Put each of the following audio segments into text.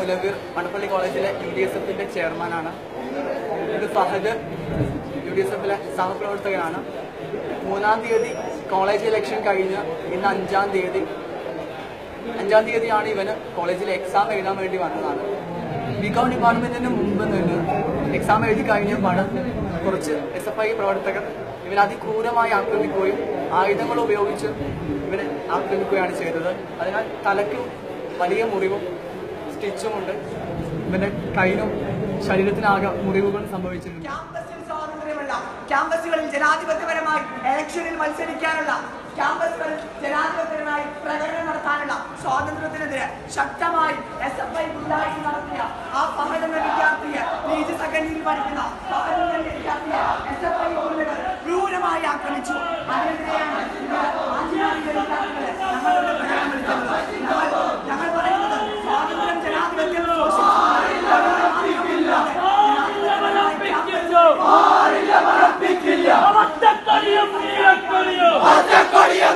മുലവീർ മണപ്പള്ളി കോളേജിലെ U D S എഫിന്റെ ചെയർമാനാണ് ഇത് ഫഹദ് യു ഡി എസ് എഫിലെ സഹപ്രവർത്തകനാണ് മൂന്നാം തീയതി കോളേജ് ഇലക്ഷൻ കഴിഞ്ഞ് ഇന്ന് അഞ്ചാം തീയതി അഞ്ചാം തീയതിയാണ് ഇവന് കോളേജിൽ എക്സാം എഴുതാൻ വേണ്ടി വന്നതാണ് ബികോം ഡിപ്പാർട്ട്മെന്റിന് മുമ്പ് നിന്ന് എക്സാം എഴുതി കഴിഞ്ഞപ്പോൾ കുറച്ച് എസ് എഫ് ഐ പ്രവർത്തകർ ഇവനെ അതിക്രൂരമായി ആക്രമിക്കുകയും ആയുധങ്ങൾ ഉപയോഗിച്ച് ഇവനെ ആക്രമിക്കുകയാണ് ചെയ്തത് അതിനാൽ തലയ്ക്കും വലിയ മുറിവും സ്റ്റിച്ചുമുണ്ട് ഇവന്റെ കൈനും ശരീരത്തിനാകെ മുറിവുകൾ സംഭവിച്ചിട്ടുണ്ട് ക്യാമ്പസിൽ സ്വാതന്ത്ര്യമുള്ള ക്യാമ്പസുകളിൽ ജനാധിപത്യപരമായി ഇലക്ഷനിൽ മത്സരിക്കാനുള്ള ക്യാമ്പസുകളിൽ ജനാധിപത്യപരമായി പ്രകടനം നടത്താനുള്ള സ്വാതന്ത്ര്യത്തിനെതിരെ ശക്തമായി എസ് എഫ് ഐ ഗുണ്ടായി നടത്തിയ ആ ഫഹദ് എന്ന വിദ്യാർത്ഥിയെ ലീജ് സെക്കൻഡറിയിൽ പഠിക്കുന്ന ഫഹദ് എന്ന വിദ്യാർത്ഥിയെ എസ് എഫ് ഐ ഗുണ്ടകൾ ക്രൂരമായി ആക്രമിച്ചു അതിനെതിരെയാണ് ഇന്ന് ആഞ്ചിനാറിലെ വിദ്യാർത്ഥികളെ ഞങ്ങളുടെ പ്രകടനം വിളിക്കുന്നത് ഞങ്ങൾ ഞങ്ങൾ പറയുന്നത് സ്വാതന്ത്ര്യം ജനാധിപത്യം പച്ചക്കൊടിയും നീലക്കൊടിയും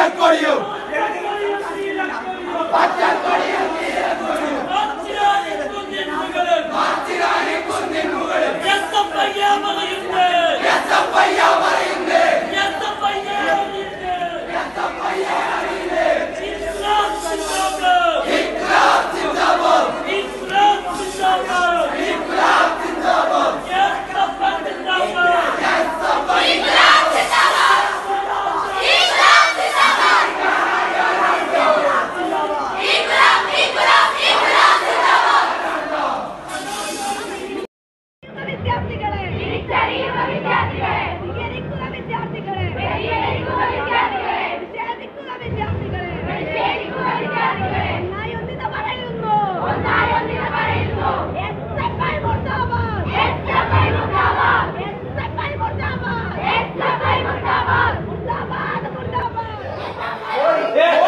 വിദ്യാർത്ഥികളെ തിരിച്ചറിയുക വിദ്യാർത്ഥികളെ സ്വീകരിക്കുക വിദ്യാർത്ഥികളെ പരിഹരിക്കുക വിദ്യാർത്ഥികളെ നിഷേധിക്കുക വിദ്യാർത്ഥികളെ നിഷേധിക്കുക വിദ്യാർത്ഥികളെ ഒന്നായി ഒന്നിത പറയുന്നു ഒന്നായി ഒന്നിത പറയുന്നു എസ്എഫ്ഐ മുർദാബാദ് എസ്എഫ്ഐ മുർദാബാദ് എസ്എഫ്ഐ മുർദാബാദ് എസ്എഫ്ഐ മുർദാബാദ് മുർദാബാദ് മുർദാബാദ്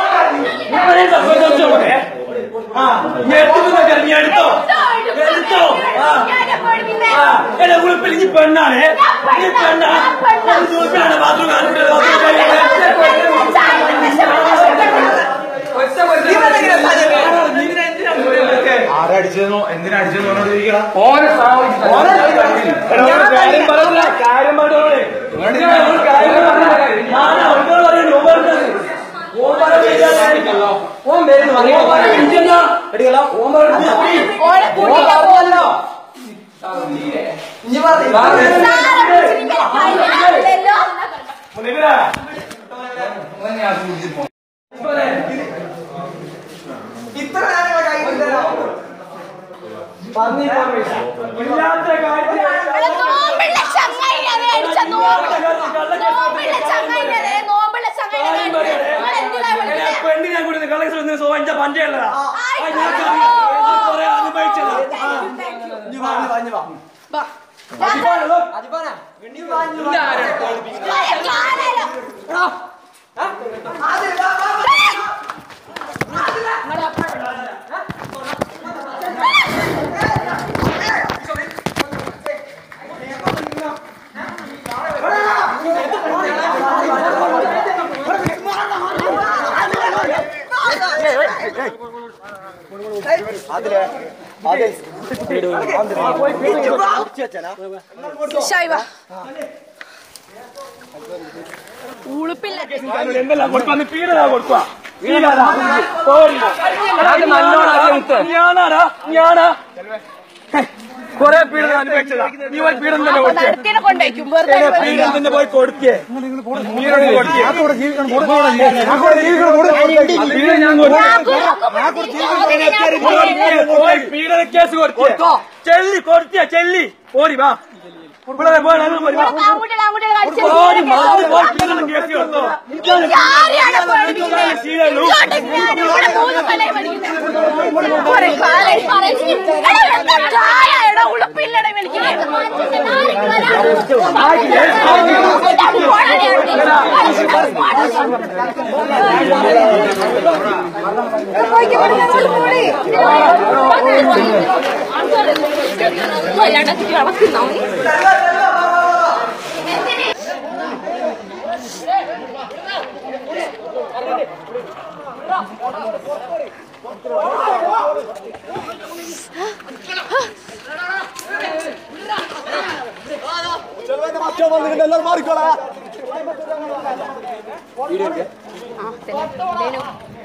ഉളുപ്പിൽ പെണ്ണാണ് ഈ പെണ്ണാണ് ഉളുപ്പിലാണ് ബാത്റൂം ആരടിച്ചതെന്നോ എന്തിനാ അടിച്ചതെന്നോ എന്നോട് ചോദിക്കടാ കാര്യം പറഞ്ഞില്ല കാര്യം പറഞ്ഞോളെ ഞാൻ അവനോട് പറയുന്നു ഓൻ പറഞ്ഞത് ഓൻ പറഞ്ഞല്ലോ ഓൻ വരുന്നു ഓൻ പറഞ്ഞില്ല ഓൻ പറഞ്ഞു ഓളെ കൂട്ടില്ല ഇല്ലാത്ത നോമ്പിള്ള ചങ്ങായിനെ അടിച്ച നോമ്പിള്ള നോമ്പിള്ള ചങ്ങായിനെ നോമ്പിള്ള ചങ്ങായിനെ നിങ്ങൾ എന്തിനാ വിളിക്കുന്നത് പെണ്ണിനെ കൂടി കളക്ഷൻ സോഞ്ച പഞ്ചയുള്ളതാ കൊറേ അനുഭവിച്ചതാ ഉളുപ്പില്ല എന്തെല്ലാം കൊടുക്കാന്ന് പീഡനാ കൊടുക്കുക ഞാനാടാ ഞാനാ കൊറേ പീഡനം അനുഭവിച്ചതാ നീ പോയി പീഡനം തന്നെ കൊടുക്കേ നട്ടിനെ കൊണ്ടേക്കും വെറുതെ പീഡനം തന്നെ പോയി കൊടുക്കേ നീരോട് കൊടുക്കേ പീഡനം ഞാൻ കൊടുക്കേ പോയി പീഡന കേസ് കൊടുക്കേ ചെല്ലി കൊടുത്തിയ ചെല്ലി ഓടി വാ ഇവിടെ പോയി അങ്ങ് പോയി വാ. അങ്ങോട്ട് അങ്ങോട്ട് ഓടി മറന്നു പോയി പീഡനം കേസ് കൊടുത്തോ ആരെയാണ് പഠിപ്പിക്കുന്നത് ഇങ്ങോട്ട് ഞാൻ ഇവിടെ മൂന്ന് കൊല്ലം പഠിക്കുന്നത് കുറെ കാലായി പറയുന്നു. എടാ, എന്താ ചായ? എടാ, ഉളുപ്പില്ലടാ വിളിക്കുന്നത്. ഇതാണ് പോണേ വിളിക്കാൻ വന്നിട്ട് എല്ലാവരും മാറിക്കോളാ ആ എന്തേനു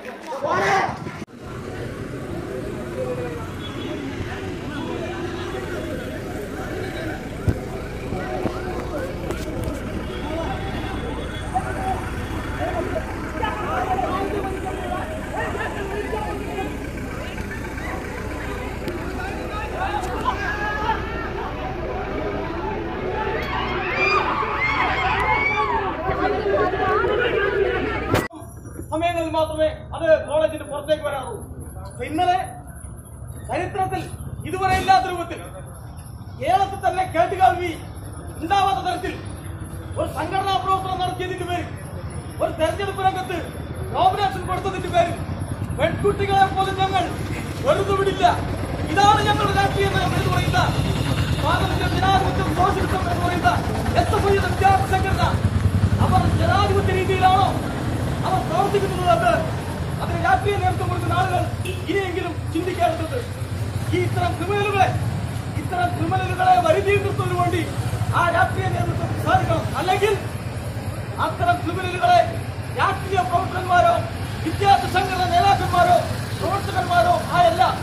സമയങ്ങളിൽ മാത്രമേ അത് കോളേജിന് പുറത്തേക്ക് വരാറുള്ളൂ അപ്പൊ ഇന്നലെ ചരിത്രത്തിൽ ഇതുവരെ ഇല്ലാത്ത രൂപത്തിൽ കേരളത്തിൽ തന്നെ കേട്ടുകാൽവി ഉണ്ടാവാത്ത തരത്തിൽ ഒരു സംഘടനാ പ്രവർത്തനം നടത്തിയതിന്റെ പേരിൽ ഒരു തെരഞ്ഞെടുപ്പ് രംഗത്ത് നോമിനേഷൻ കൊടുത്തതിന്റെ പേരിൽ പെൺകുട്ടികളെ പോലും ഞങ്ങൾ വെറുതെ വിടില്ല ഇതാണ് ഞങ്ങളുടെ രാഷ്ട്രീയ നയം എന്ന് പറയുന്ന സ്വാതന്ത്ര്യം ജനാധിപത്യം സോഷ്യലിസം എന്ന് പറയുന്ന എസ് എഫ് ഐ വിദ്യാർത്ഥി സംഘടന അവർ ജനാധിപത്യ രീതിയിലാണോ അവർ പ്രവർത്തിക്കുന്നത് അത് അതിന് രാഷ്ട്രീയ നേതൃത്വം കൊടുക്കുന്ന ആളുകൾ ഇനിയെങ്കിലും ചിന്തിക്കേണ്ടത് ഈ ഇത്തരം ക്രിമിനലുകളെ ഇത്തരം ക്രിമിനലുകളെ വരുതി നിർത്തുന്നതിന് വേണ്ടി ആ രാഷ്ട്രീയ നേതൃത്വം സാധിക്കണം അല്ലെങ്കിൽ അത്തരം ക്രിമിനലുകളെ രാഷ്ട്രീയ പ്രവർത്തകന്മാരോ വിദ്യാർത്ഥി സംഘടന നേതാക്കന്മാരോ പ്രവർത്തകന്മാരോ ആയല്ല